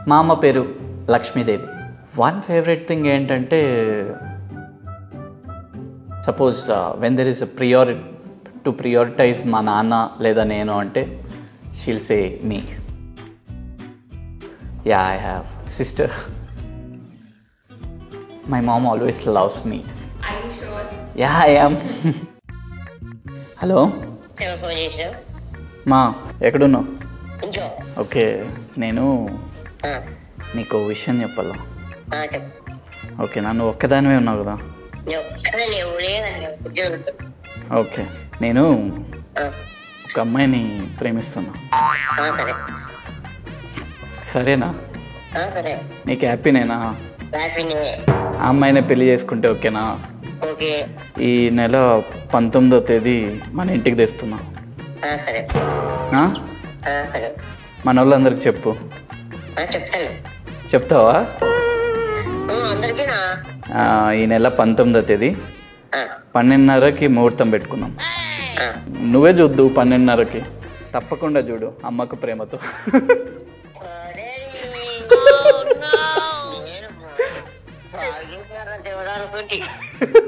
మా అమ్మ పేరు లక్ష్మీదేవి వన్ ఫేవరెట్ థింగ్ ఏంటంటే suppose when there is priority to prioritize మా నాన్న లేదా నేను అంటే she'll say me yeah I have sister my mom always loves me Are you sure? Yeah I am hello ఎవరు ఫోన్ చేసావు మా ఎక్కడున్నావు ఇంట్లో ఓకే నేను ఆ, నీకు ఓ విషయం చెప్పాలా ఆ, చెప్పు ఓకే నన్ను ఒక్కదానివే ఉన్నావు కదా నువ్వు ఒక్కడే లేవు లేదని ఉద్యోగం ఓకే నేను ఒక అమ్మాయిని ప్రేమిస్తున్నా సరే సరేనా ఆ, సరే నీకు హ్యాపీనేనా హ్యాపీనే ఆ అమ్మాయినే పెళ్లి చేసుకుంటే ఓకేనా ఓకే ఈ నెల పంతొమ్మిదో తేదీ మన ఇంటికి తెస్తున్నా ఆ, సరే ఆ? ఆ, సరే మన వాళ్ళందరికి చెప్పు ఆ, చెప్తాను చెప్తావా నువ్వు అందరికీనా ఆ, ఈ నెల పంతొమ్మిదో తేదీ ఆ, పన్నెండున్నరకి ముహూర్తం పెట్టుకుందాం ఆ. నువ్వే చూద్దు పన్నెండున్నరకి తప్పకుండా చూడు అమ్మకు ప్రేమతో అరే, నేను సాగిపోయారా దేవుడా అనుకుంటే